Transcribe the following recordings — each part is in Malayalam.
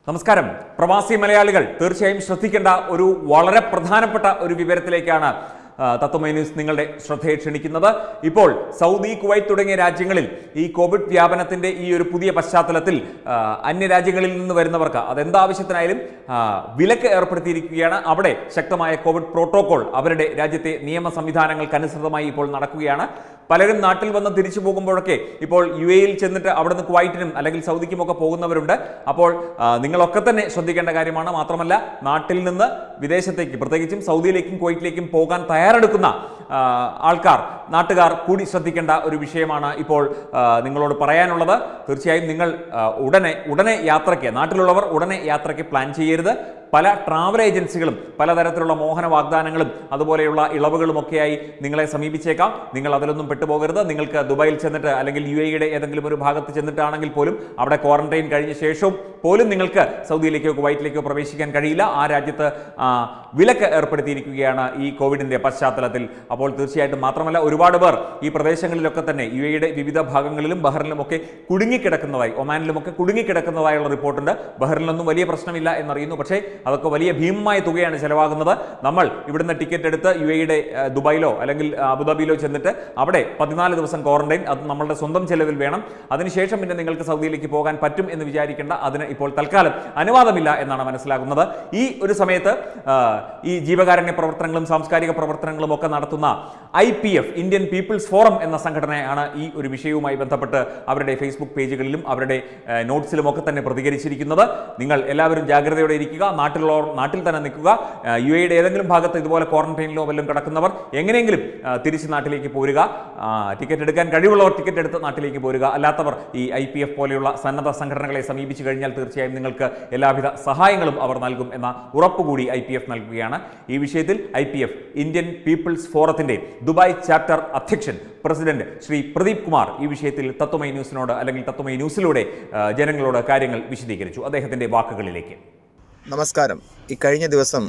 നമസ്കാരം പ്രവാസി മലയാളികൾ തീർച്ചയായും ശ്രദ്ധിക്കേണ്ട ഒരു വളരെ പ്രധാനപ്പെട്ട ഒരു വിവരത്തിലേക്കാണ് ആ, തത്വമൈ ന്യൂസ് നിങ്ങളുടെ ശ്രദ്ധയെ ക്ഷണിക്കുന്നത് ഇപ്പോൾ സൗദി കുവൈറ്റ് തുടങ്ങിയ രാജ്യങ്ങളിൽ ഈ കോവിഡ് വ്യാപനത്തിന്റെ ഈ ഒരു പുതിയ പശ്ചാത്തലത്തിൽ ആ, അന്യരാജ്യങ്ങളിൽ നിന്ന് വരുന്നവർക്ക് അതെന്താവശ്യത്തിനായാലും ആ, വിലക്ക് ഏർപ്പെടുത്തിയിരിക്കുകയാണ് അവിടെ ശക്തമായ കോവിഡ് പ്രോട്ടോകോൾ അവരുടെ രാജ്യത്തെ നിയമ സംവിധാനങ്ങൾക്കനുസൃതമായി ഇപ്പോൾ നടക്കുകയാണ് പലരും നാട്ടിൽ വന്ന് തിരിച്ചു പോകുമ്പോഴൊക്കെ ഇപ്പോൾ യു എയിൽ ചെന്നിട്ട് അവിടെ നിന്ന് കുവൈറ്റിനും അല്ലെങ്കിൽ സൗദിക്കും ഒക്കെ പോകുന്നവരുണ്ട് അപ്പോൾ ആ, നിങ്ങളൊക്കെ തന്നെ ശ്രദ്ധിക്കേണ്ട കാര്യമാണ് മാത്രമല്ല നാട്ടിൽ നിന്ന് വിദേശത്തേക്ക് പ്രത്യേകിച്ചും സൗദിയിലേക്കും കുവൈറ്റിലേക്കും പോകാൻ തയ്യാറെടുക്കുന്ന ആ, ആൾക്കാർ നാട്ടുകാർ കൂടി ശ്രദ്ധിക്കേണ്ട ഒരു വിഷയമാണ് ഇപ്പോൾ ആ, നിങ്ങളോട് പറയാനുള്ളത് തീർച്ചയായും നിങ്ങൾ ആ, ഉടനെ ഉടനെ യാത്രയ്ക്ക് നാട്ടിലുള്ളവർ ഉടനെ യാത്രയ്ക്ക് പ്ലാൻ ചെയ്യരുത് പല ട്രാവൽ ഏജൻസികളും പലതരത്തിലുള്ള മോഹന വാഗ്ദാനങ്ങളും അതുപോലെയുള്ള ഇളവുകളും ഒക്കെയായി നിങ്ങളെ സമീപിച്ചേക്കാം നിങ്ങൾ അതിലൊന്നും പെട്ടുപോകരുത് നിങ്ങൾക്ക് ദുബായിൽ ചെന്നിട്ട് അല്ലെങ്കിൽ യു എയുടെ ഏതെങ്കിലും ഒരു ഭാഗത്ത് ചെന്നിട്ടാണെങ്കിൽ പോലും അവിടെ ക്വാറന്റൈൻ കഴിഞ്ഞ ശേഷവും പോലും നിങ്ങൾക്ക് സൗദിയിലേക്കോ കുവൈറ്റിലേക്കോ പ്രവേശിക്കാൻ കഴിയില്ല ആ രാജ്യത്ത് ആ, വിലക്ക് ഏർപ്പെടുത്തിയിരിക്കുകയാണ് ഈ കോവിഡിന്റെ പശ്ചാത്തലത്തിൽ അപ്പോൾ തീർച്ചയായിട്ടും മാത്രമല്ല ഒരുപാട് പേർ ഈ പ്രദേശങ്ങളിലൊക്കെ തന്നെ യു എയുടെ വിവിധ ഭാഗങ്ങളിലും ബഹറിലും ഒക്കെ കുടുങ്ങിക്കിടക്കുന്നതായി ഒമാനിലും ഒക്കെ കുടുങ്ങിക്കിടക്കുന്നതായുള്ള റിപ്പോർട്ടുണ്ട് ബഹറിലൊന്നും വലിയ പ്രശ്നമില്ല എന്നറിയുന്നു പക്ഷേ അതൊക്കെ വലിയ ഭീമമായ തുകയാണ് ചെലവാകുന്നത് നമ്മൾ ഇവിടുന്ന് ടിക്കറ്റ് എടുത്ത് യു എയുടെ ദുബായിലോ അല്ലെങ്കിൽ ആ, അബുദാബിയിലോ ചെന്നിട്ട് അവിടെ പതിനാല് ദിവസം ക്വാറന്റൈൻ അത് നമ്മളുടെ സ്വന്തം ചെലവിൽ വേണം അതിനുശേഷം പിന്നെ നിങ്ങൾക്ക് സൗദിയിലേക്ക് പോകാൻ പറ്റും എന്ന് വിചാരിക്കേണ്ട അതിന് ഇപ്പോൾ തൽക്കാലം അനുവാദമില്ല എന്നാണ് മനസ്സിലാകുന്നത് ഈ ഒരു സമയത്ത് ആ, ഈ ജീവകാരുണ്യ പ്രവർത്തനങ്ങളും സാംസ്കാരിക പ്രവർത്തനങ്ങളും ഒക്കെ നടത്തുന്ന I P F Indian people's forum എന്ന സംഘടനയാണ് ഈ ഒരു വിഷയവുമായി ബന്ധപ്പെട്ട് അവരുടെ ഫേസ്ബുക്ക് പേജുകളിലും അവരുടെ ആ, നോട്ട്സിലും ഒക്കെ തന്നെ പ്രതികരിച്ചിരിക്കുന്നത് നിങ്ങൾ എല്ലാവരും ജാഗ്രതയോടെ ഇരിക്കുക നാട്ടിലുള്ളവർ നാട്ടിൽ തന്നെ നിൽക്കുക ആ, യു എയുടെ ഏതെങ്കിലും ഭാഗത്ത് ഇതുപോലെ ക്വാറന്റൈനിലോ വല്ലതും കിടക്കുന്നവർ എങ്ങനെയെങ്കിലും ആ, തിരിച്ച് നാട്ടിലേക്ക് പോരുക ആ, ടിക്കറ്റ് എടുക്കാൻ കഴിവുള്ളവർ ടിക്കറ്റ് എടുത്ത് നാട്ടിലേക്ക് പോരുക അല്ലാത്തവർ ഈ ഐ പി എഫ് പോലെയുള്ള സന്നദ്ധ സംഘടനകളെ സമീപിച്ചു കഴിഞ്ഞാൽ തീർച്ചയായും നിങ്ങൾക്ക് എല്ലാവിധ സഹായങ്ങളും അവർ നൽകും എന്ന ഉറപ്പുകൂടി ഐ പി എഫ് നൽകുകയാണ് ഈ വിഷയത്തിൽ I P F Indian people's ഫോറത്തിന്റെ ദുബായ് ചാപ്റ്റർ അധ്യക്ഷൻ പ്രസിഡന്റ് ശ്രീ പ്രദീപ് കുമാർ ഈ വിഷയത്തിൽ തത്വമൈ ന്യൂസിനോട് അല്ലെങ്കിൽ തത്വമൈ ന്യൂസിലൂടെ ആ, ജനങ്ങളോട് കാര്യങ്ങൾ വിശദീകരിച്ചു അദ്ദേഹത്തിന്റെ വാക്കുകളിലേക്ക് നമസ്കാരം ഈ കഴിഞ്ഞ ദിവസം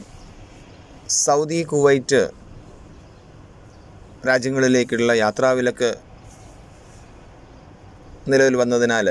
സൗദി കുവൈറ്റ് രാജ്യങ്ങളിലേക്കുള്ള യാത്രാവിലക്ക് നിലവിൽ വന്നതിനാൽ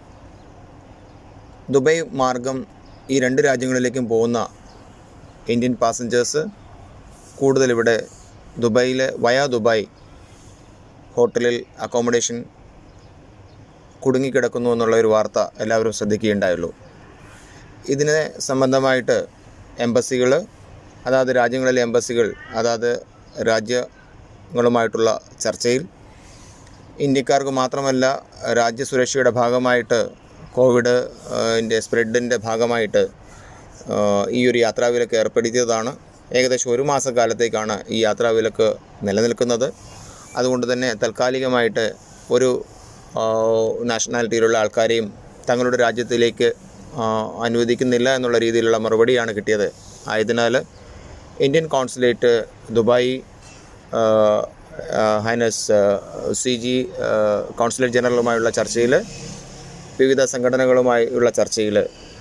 ദുബൈ മാർഗം ഈ രണ്ട് രാജ്യങ്ങളിലേക്കും പോകുന്ന ഇന്ത്യൻ പാസഞ്ചേഴ്സ് കൂടുതൽ ഇവിടെ ദുബൈയിലെ വയാ ദുബായ് ഹോട്ടലിൽ അക്കോമഡേഷൻ കുടുങ്ങിക്കിടക്കുന്നു എന്നുള്ള ഒരു വാർത്ത എല്ലാവരും ശ്രദ്ധിക്കുകയുണ്ടായുള്ളൂ ഇതിനെ സംബന്ധമായിട്ട് എംബസികൾ അതാത് രാജ്യങ്ങളിലെ എംബസികൾ അതാത് രാജ്യങ്ങളുമായിട്ടുള്ള ചർച്ചയിൽ ഇന്ത്യക്കാർക്ക് മാത്രമല്ല രാജ്യസുരക്ഷയുടെ ഭാഗമായിട്ട് കോവിഡ് ൻ്റെ സ്പ്രെഡിൻ്റെ ഭാഗമായിട്ട് ആ, ഈ ഒരു യാത്രാവിലക്ക് ഏർപ്പെടുത്തിയതാണ് ഏകദേശം ഒരു മാസക്കാലത്തേക്കാണ് ഈ യാത്രാവിലക്ക് നിലനിൽക്കുന്നത് അതുകൊണ്ട് തന്നെ താൽക്കാലികമായിട്ട് ഒരു ആ, നാഷണാലിറ്റിയിലുള്ള ആൾക്കാരെയും തങ്ങളുടെ രാജ്യത്തിലേക്ക് ആ, അനുവദിക്കുന്നില്ല എന്നുള്ള രീതിയിലുള്ള മറുപടിയാണ് കിട്ടിയത് ആയതിനാൽ ഇന്ത്യൻ കോൺസുലേറ്റ് ദുബായ് ആ, ആ, ഹൈനസ് സി ജി കോൺസുലേറ്റ് ജനറലുമായുള്ള ചർച്ചയിൽ വിവിധ സംഘടനകളുമായി ഉള്ള ചർച്ചയിൽ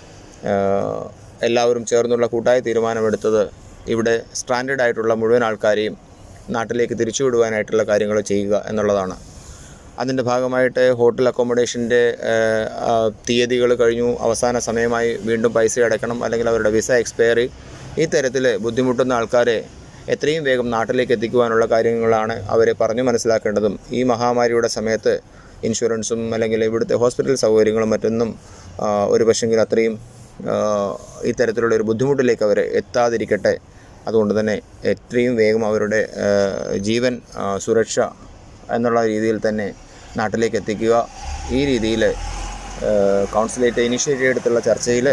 എല്ലാവരും ചേർന്നുള്ള കൂട്ടായ തീരുമാനമെടുത്തത് ഇവിടെ സ്റ്റാൻഡേർഡ് ആയിട്ടുള്ള മുഴുവൻ ആൾക്കാരെയും നാട്ടിലേക്ക് തിരിച്ചുവിടുവാനായിട്ടുള്ള കാര്യങ്ങൾ ചെയ്യുക എന്നുള്ളതാണ് അതിൻ്റെ ഭാഗമായിട്ട് ഹോട്ടൽ അക്കോമഡേഷൻ്റെ തീയതികൾ കഴിഞ്ഞു അവസാന സമയമായി വീണ്ടും പൈസ അടയ്ക്കണം അല്ലെങ്കിൽ അവരുടെ വിസ എക്സ്പയറി ഈ തരത്തിൽ ബുദ്ധിമുട്ടുന്ന ആൾക്കാരെ എത്രയും വേഗം നാട്ടിലേക്ക് എത്തിക്കുവാനുള്ള കാര്യങ്ങളാണ് അവരെ പറഞ്ഞു മനസ്സിലാക്കേണ്ടതും ഈ മഹാമാരിയുടെ സമയത്ത് ഇൻഷുറൻസും അല്ലെങ്കിൽ ഇവിടുത്തെ ഹോസ്പിറ്റൽ സൗകര്യങ്ങളും മറ്റൊന്നും ആ, ഒരു പക്ഷെങ്കിൽ അത്രയും ആ, ഈ തരത്തിലുള്ള ഒരു ബുദ്ധിമുട്ടിലേക്ക് അവർ എത്താതിരിക്കട്ടെ അതുകൊണ്ട് തന്നെ എത്രയും വേഗം അവരുടെ ആ, ജീവൻ ആ, സുരക്ഷ എന്നുള്ള രീതിയിൽ തന്നെ നാട്ടിലേക്ക് എത്തിക്കുക ഈ രീതിയിൽ കൗൺസിലേറ്റ് ഇനിഷ്യേറ്റീവ് എടുത്തുള്ള ചർച്ചയിൽ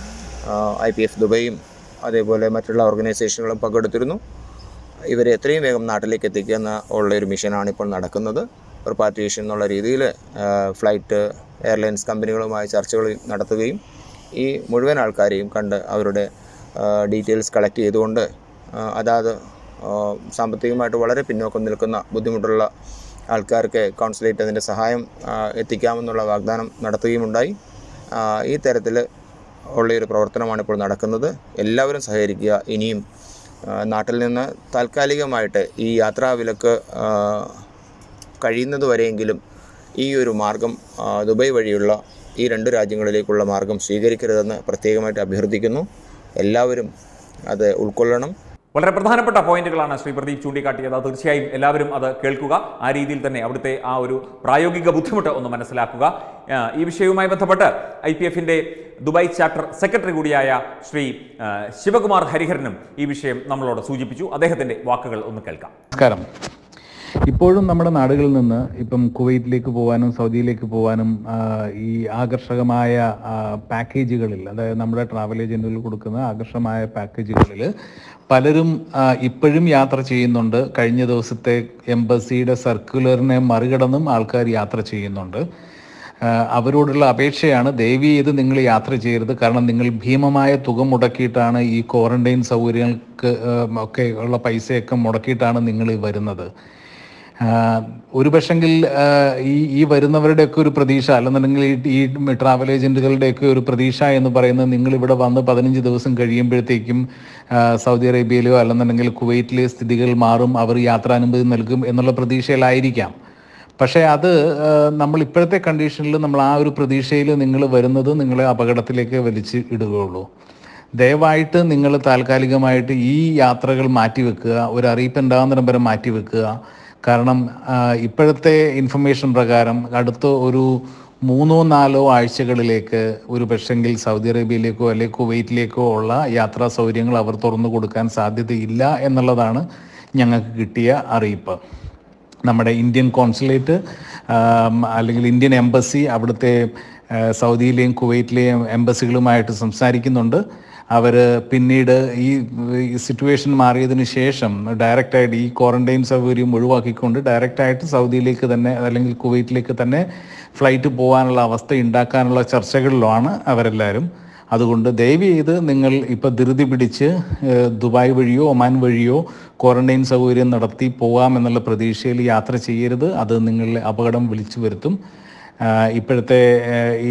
ഐ പി എഫ് ദുബൈയും അതേപോലെ മറ്റുള്ള ഓർഗനൈസേഷനുകളും പങ്കെടുത്തിരുന്നു ഇവരെ എത്രയും വേഗം നാട്ടിലേക്ക് എത്തിക്കുക എന്ന ഉള്ള ഒരു മിഷനാണ് ഇപ്പോൾ നടക്കുന്നത് റിപ്പാട്രിയേഷൻ എന്നുള്ള രീതിയിൽ ഫ്ലൈറ്റ് എയർലൈൻസ് കമ്പനികളുമായി ചർച്ചകൾ നടത്തുകയും ഈ മുഴുവൻ ആൾക്കാരെയും കണ്ട് അവരുടെ ഡീറ്റെയിൽസ് കളക്ട് ചെയ്തുകൊണ്ട് ആ, അതാത് ആ, സാമ്പത്തികമായിട്ട് വളരെ പിന്നോക്കം നിൽക്കുന്ന ബുദ്ധിമുട്ടുള്ള ആൾക്കാർക്ക് കോൺസുലേറ്റ് അതിൻ്റെ സഹായം ആ, എത്തിക്കാമെന്നുള്ള വാഗ്ദാനം നടത്തുകയുമുണ്ടായി ആ, ഈ തരത്തിൽ ഉള്ളൊരു പ്രവർത്തനമാണ് ഇപ്പോൾ നടക്കുന്നത് എല്ലാവരും സഹകരിക്കുക ഇനിയും ആ, നാട്ടിൽ നിന്ന് താൽക്കാലികമായിട്ട് ഈ യാത്രാവിലക്ക് കഴിയുന്നത് വരെയെങ്കിലും ഈ ഒരു മാർഗം ആ, ദുബായ് വഴിയുള്ള ഈ രണ്ട് രാജ്യങ്ങളിലേക്കുള്ള മാർഗം സ്വീകരിക്കരുതെന്ന് പ്രത്യേകമായിട്ട് അഭ്യർത്ഥിക്കുന്നു എല്ലാവരും അത് ഉൾക്കൊള്ളണം വളരെ പ്രധാനപ്പെട്ട പോയിന്റുകളാണ് ശ്രീ പ്രദീപ് ചൂണ്ടിക്കാട്ടിയത് അത് തീർച്ചയായും എല്ലാവരും അത് കേൾക്കുക ആ രീതിയിൽ തന്നെ അവിടുത്തെ ആ ഒരു പ്രായോഗിക ബുദ്ധിമുട്ട് ഒന്ന് മനസ്സിലാക്കുക ആ, ഈ വിഷയവുമായി ബന്ധപ്പെട്ട് ഐ പി എഫിന്റെ ദുബായ് ചാപ്റ്റർ സെക്രട്ടറി കൂടിയായ ശ്രീ ആ, ശിവകുമാർ ഹരിഹരനും ഈ വിഷയം നമ്മളോട് സൂചിപ്പിച്ചു അദ്ദേഹത്തിന്റെ വാക്കുകൾ ഒന്ന് കേൾക്കാം നമസ്കാരം ഇപ്പോഴും നമ്മുടെ നാടുകളിൽ നിന്ന് ഇപ്പം കുവൈറ്റിലേക്ക് പോകാനും സൗദിയിലേക്ക് പോകാനും ആ, ഈ ആകർഷകമായ ആ, പാക്കേജുകളിൽ അതായത് നമ്മുടെ ട്രാവൽ ഏജൻറ്റുകൾ കൊടുക്കുന്ന ആകർഷകമായ പാക്കേജുകളിൽ പലരും ആ, ഇപ്പോഴും യാത്ര ചെയ്യുന്നുണ്ട് കഴിഞ്ഞ ദിവസത്തെ എംബസിയുടെ സർക്കുലറിനെ മറികടന്നും ആൾക്കാർ യാത്ര ചെയ്യുന്നുണ്ട് ആ, അവരോടുള്ള അപേക്ഷയാണ് ദയവ് ചെയ്ത് നിങ്ങൾ യാത്ര ചെയ്യരുത് കാരണം നിങ്ങൾ ഭീമമായ തുക മുടക്കിയിട്ടാണ് ഈ ക്വാറന്റൈൻ സൗകര്യങ്ങൾക്ക് ആ, ഒക്കെ ഉള്ള പൈസയൊക്കെ മുടക്കിയിട്ടാണ് നിങ്ങൾ ഈ വരുന്നത് ആ, ഒരു പക്ഷെങ്കിൽ ആ, ഈ ഈ വരുന്നവരുടെയൊക്കെ ഒരു പ്രതീക്ഷ അല്ലെന്നുണ്ടെങ്കിൽ ഈ ഈ ട്രാവൽ ഏജന്റുകളുടെയൊക്കെ ഒരു പ്രതീക്ഷ എന്ന് പറയുന്നത് നിങ്ങൾ ഇവിടെ വന്ന് പതിനഞ്ച് ദിവസം കഴിയുമ്പോഴത്തേക്കും ആ, സൗദി അറേബ്യയിലോ അല്ലെന്നുണ്ടെങ്കിൽ കുവൈറ്റിലെ സ്ഥിതികൾ മാറും അവർ യാത്രാനുമതി നൽകും എന്നുള്ള പ്രതീക്ഷയിലായിരിക്കാം പക്ഷേ അത് ആ, നമ്മൾ ഇപ്പോഴത്തെ കണ്ടീഷനിൽ നമ്മൾ ആ ഒരു പ്രതീക്ഷയിൽ നിങ്ങൾ വരുന്നത് നിങ്ങളെ അപകടത്തിലേക്ക് വലിച്ച് ഇടുകയുള്ളൂ ദയവായിട്ട് നിങ്ങൾ താൽക്കാലികമായിട്ട് ഈ യാത്രകൾ മാറ്റിവെക്കുക ഒരു അറിയിപ്പ് ഉണ്ടാകുന്നിടം വരെ മാറ്റിവെക്കുക കാരണം ആ, ഇപ്പോഴത്തെ ഇൻഫർമേഷൻ പ്രകാരം അടുത്ത ഒരു മൂന്നോ നാലോ ആഴ്ചകളിലേക്ക് ഒരു പക്ഷെങ്കിൽ സൗദി അറേബ്യയിലേക്കോ അല്ലെങ്കിൽ കുവൈറ്റിലേക്കോ ഉള്ള യാത്രാ സൗകര്യങ്ങൾ അവർ തുറന്നു കൊടുക്കാൻ സാധ്യതയില്ല എന്നുള്ളതാണ് ഞങ്ങൾക്ക് കിട്ടിയ അറിയിപ്പ് നമ്മുടെ ഇന്ത്യൻ കോൺസുലേറ്റ് ആം, അല്ലെങ്കിൽ ഇന്ത്യൻ എംബസി അവിടുത്തെ ആ, സൗദിയിലെയും കുവൈറ്റിലെയും എംബസികളുമായിട്ട് സംസാരിക്കുന്നുണ്ട് അവർ പിന്നീട് ഈ ഈ സിറ്റുവേഷൻ മാറിയതിന് ശേഷം ഡയറക്റ്റായിട്ട് ഈ ക്വാറന്റൈൻ സൗകര്യം ഒഴിവാക്കിക്കൊണ്ട് ഡയറക്റ്റായിട്ട് സൗദിയിലേക്ക് തന്നെ അല്ലെങ്കിൽ കുവൈറ്റിലേക്ക് തന്നെ ഫ്ലൈറ്റ് പോകാനുള്ള അവസ്ഥ ഉണ്ടാക്കാനുള്ള ചർച്ചകളിലാണ് അവരെല്ലാവരും അതുകൊണ്ട് ദയവ് ചെയ്ത് നിങ്ങൾ ഇപ്പോൾ ധൃതി പിടിച്ച് ഏഹ്, ദുബായ് വഴിയോ ഒമാൻ വഴിയോ ക്വാറന്റൈൻ സൗകര്യം നടത്തി പോകാമെന്നുള്ള പ്രതീക്ഷയിൽ യാത്ര ചെയ്യരുത് അത് നിങ്ങളെ അപകടം വിളിച്ചു വരുത്തും ആഹ്, ഇപ്പോഴത്തെ ഏഹ്, ഈ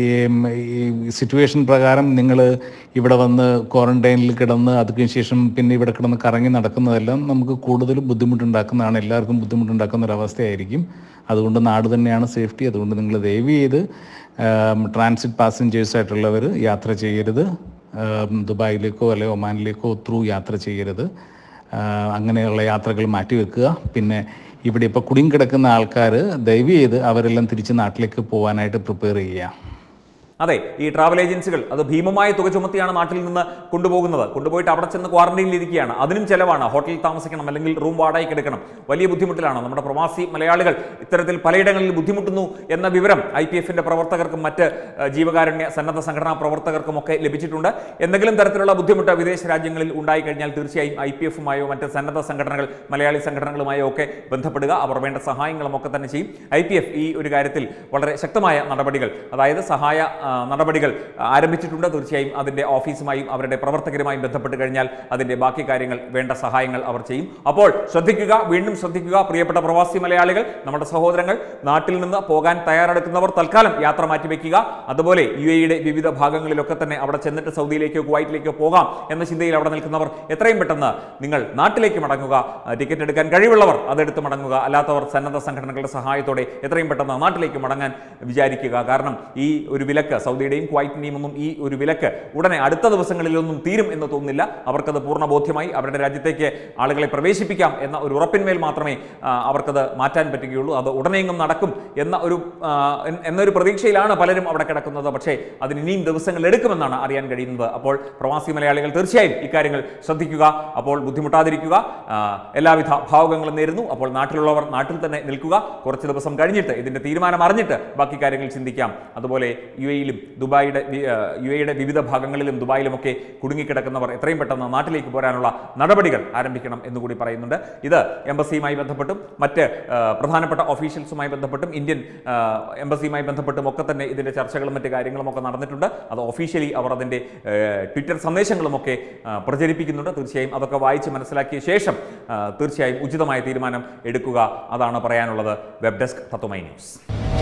ഈ സിറ്റുവേഷൻ പ്രകാരം നിങ്ങൾ ഇവിടെ വന്ന് ക്വാറന്റൈനിൽ കിടന്ന് അതിന് ശേഷം പിന്നെ ഇവിടെ കിടന്ന് കറങ്ങി നടക്കുന്നതെല്ലാം നമുക്ക് കൂടുതൽ ബുദ്ധിമുട്ടുണ്ടാക്കുന്നതാണ് എല്ലാവർക്കും ബുദ്ധിമുട്ടുണ്ടാക്കുന്ന ഒരു അവസ്ഥയായിരിക്കും അതുകൊണ്ട് നാട് തന്നെയാണ് സേഫ്റ്റി അതുകൊണ്ട് നിങ്ങൾ ദയവ് ചെയ്ത് ട്രാൻസിറ്റ് പാസഞ്ചേഴ്സ് ആയിട്ടുള്ളവർ യാത്ര ചെയ്യരുത് ആം, ദുബായിലേക്കോ അല്ലെങ്കിൽ ഒമാനിലേക്കോ ത്രൂ യാത്ര ചെയ്യരുത് ആ, അങ്ങനെയുള്ള യാത്രകൾ മാറ്റിവെക്കുക പിന്നെ ഇവിടെ ഇപ്പോൾ കുടുങ്ങി കിടക്കുന്ന ആൾക്കാർ ദയവ് ചെയ്ത് അവരെല്ലാം തിരിച്ച് നാട്ടിലേക്ക് പോകാനായിട്ട് പ്രിപ്പയർ ചെയ്യുക അതെ ഈ ട്രാവൽ ഏജൻസികൾ അത് ഭീമമായ തുക ചുമത്തിയാണ് നാട്ടിൽ നിന്ന് കൊണ്ടുപോകുന്നത് കൊണ്ടുപോയിട്ട് അവിടെ ചെന്ന് ക്വാറന്റൈനിൽ ഇരിക്കുകയാണ് അതിനും ചെലവാണ് ഹോട്ടലിൽ താമസിക്കണം അല്ലെങ്കിൽ റൂം വാടകയ്ക്ക് എടുക്കണം വലിയ ബുദ്ധിമുട്ടിലാണ് നമ്മുടെ പ്രവാസി മലയാളികൾ ഇത്തരത്തിൽ പലയിടങ്ങളിൽ ബുദ്ധിമുട്ടുന്നു എന്ന വിവരം ഐ പി എഫിന്റെ പ്രവർത്തകർക്കും മറ്റ് ഏഹ്, ജീവകാരുണ്യ സന്നദ്ധ സംഘടനാ പ്രവർത്തകർക്കും ഒക്കെ ലഭിച്ചിട്ടുണ്ട് എന്തെങ്കിലും തരത്തിലുള്ള ബുദ്ധിമുട്ട് വിദേശ രാജ്യങ്ങളിൽ ഉണ്ടായിക്കഴിഞ്ഞാൽ തീർച്ചയായും ഐ പി എഫുമായോ മറ്റ് സന്നദ്ധ സംഘടനകൾ മലയാളി സംഘടനകളുമായോ ഒക്കെ ബന്ധപ്പെടുക അവർ വേണ്ട സഹായങ്ങളും ഒക്കെ തന്നെ ചെയ്യും ഐ പി എഫ് ഈ ഒരു കാര്യത്തിൽ വളരെ ശക്തമായ നടപടികൾ അതായത് സഹായ ആ, നടപടികൾ ആരംഭിച്ചിട്ടുണ്ട് തീർച്ചയായും അതിൻ്റെ ഓഫീസുമായും അവരുടെ പ്രവർത്തകരുമായും ബന്ധപ്പെട്ട് കഴിഞ്ഞാൽ അതിൻ്റെ ബാക്കി കാര്യങ്ങൾ വേണ്ട സഹായങ്ങൾ അവർ ചെയ്യും അപ്പോൾ ശ്രദ്ധിക്കുക വീണ്ടും ശ്രദ്ധിക്കുക പ്രിയപ്പെട്ട പ്രവാസി മലയാളികൾ നമ്മുടെ സഹോദരങ്ങൾ നാട്ടിൽ നിന്ന് പോകാൻ തയ്യാറെടുക്കുന്നവർ തൽക്കാലം യാത്ര മാറ്റിവെക്കുക അതുപോലെ യു എയുടെ വിവിധ ഭാഗങ്ങളിലൊക്കെ തന്നെ അവിടെ ചെന്നിട്ട് സൗദിയിലേക്കോ കുവൈറ്റിലേക്കോ പോകാം എന്ന ചിന്തയിൽ അവിടെ നിൽക്കുന്നവർ എത്രയും പെട്ടെന്ന് നിങ്ങൾ നാട്ടിലേക്ക് മടങ്ങുക ആ, ടിക്കറ്റ് എടുക്കാൻ കഴിവുള്ളവർ അതെടുത്ത് മടങ്ങുക അല്ലാത്തവർ സന്നദ്ധ സംഘടനകളുടെ സഹായത്തോടെ എത്രയും പെട്ടെന്ന് നാട്ടിലേക്ക് മടങ്ങാൻ വിചാരിക്കുക കാരണം ഈ ഒരു വിലക്ക് സൗദിയുടെയും കുവൈറ്റിന്റെയും ഒന്നും ഈ ഒരു വിലക്ക് ഉടനെ അടുത്ത ദിവസങ്ങളിലൊന്നും തീരും എന്ന് തോന്നുന്നില്ല അവർക്കത് പൂർണ്ണ ബോധ്യമായി അവരുടെ രാജ്യത്തേക്ക് ആളുകളെ പ്രവേശിപ്പിക്കാം എന്ന ഒരു ഉറപ്പിന്മേൽ മാത്രമേ ആ, അവർക്കത് മാറ്റാൻ പറ്റുകയുള്ളൂ അത് ഉടനെയെങ്ങും നടക്കും എന്ന ഒരു ആ, എൻ- എന്നൊരു പ്രതീക്ഷയിലാണ് പലരും അവിടെ കിടക്കുന്നത് പക്ഷേ അതിന് ഇനിയും ദിവസങ്ങൾ എടുക്കുമെന്നാണ് അറിയാൻ കഴിയുന്നത് അപ്പോൾ പ്രവാസി മലയാളികൾ തീർച്ചയായും ഇക്കാര്യങ്ങൾ ശ്രദ്ധിക്കുക അപ്പോൾ ബുദ്ധിമുട്ടാതിരിക്കുക ആ, എല്ലാവിധ ഭാവുകങ്ങളും നേരുന്നു അപ്പോൾ നാട്ടിലുള്ളവർ നാട്ടിൽ തന്നെ നിൽക്കുക കുറച്ച് ദിവസം കഴിഞ്ഞിട്ട് ഇതിന്റെ തീരുമാനം അറിഞ്ഞിട്ട് ബാക്കി കാര്യങ്ങൾ ചിന്തിക്കാം അതുപോലെ യു എയിലും ദുബായിയുടെ വി- ആ, യു എയുടെ വിവിധ ഭാഗങ്ങളിലും ദുബായിലുമൊക്കെ കുടുങ്ങിക്കിടക്കുന്നവർ എത്രയും പെട്ടെന്ന് നാട്ടിലേക്ക് പോരാനുള്ള നടപടികൾ ആരംഭിക്കണം എന്നുകൂടി പറയുന്നുണ്ട് ഇത് എംബസിയുമായി ബന്ധപ്പെട്ടും മറ്റ് ആ, പ്രധാനപ്പെട്ട ഓഫീഷ്യൽസുമായി ബന്ധപ്പെട്ടും ഇന്ത്യൻ ആ, എംബസിയുമായി ബന്ധപ്പെട്ടും ഒക്കെ തന്നെ ഇതിന്റെ ചർച്ചകളും മറ്റ് കാര്യങ്ങളും ഒക്കെ നടന്നിട്ടുണ്ട് അത് ഒഫീഷ്യലി അവർ അതിന്റെ ഏ, ട്വിറ്റർ സന്ദേശങ്ങളുമൊക്കെ ആ, പ്രചരിപ്പിക്കുന്നുണ്ട് തീർച്ചയായും അതൊക്കെ വായിച്ച് മനസ്സിലാക്കിയ ശേഷം ആ, തീർച്ചയായും ഉചിതമായ തീരുമാനം എടുക്കുക അതാണ് പറയാനുള്ളത് വെബ് ഡെസ്ക് തത്വമൈ ന്യൂസ്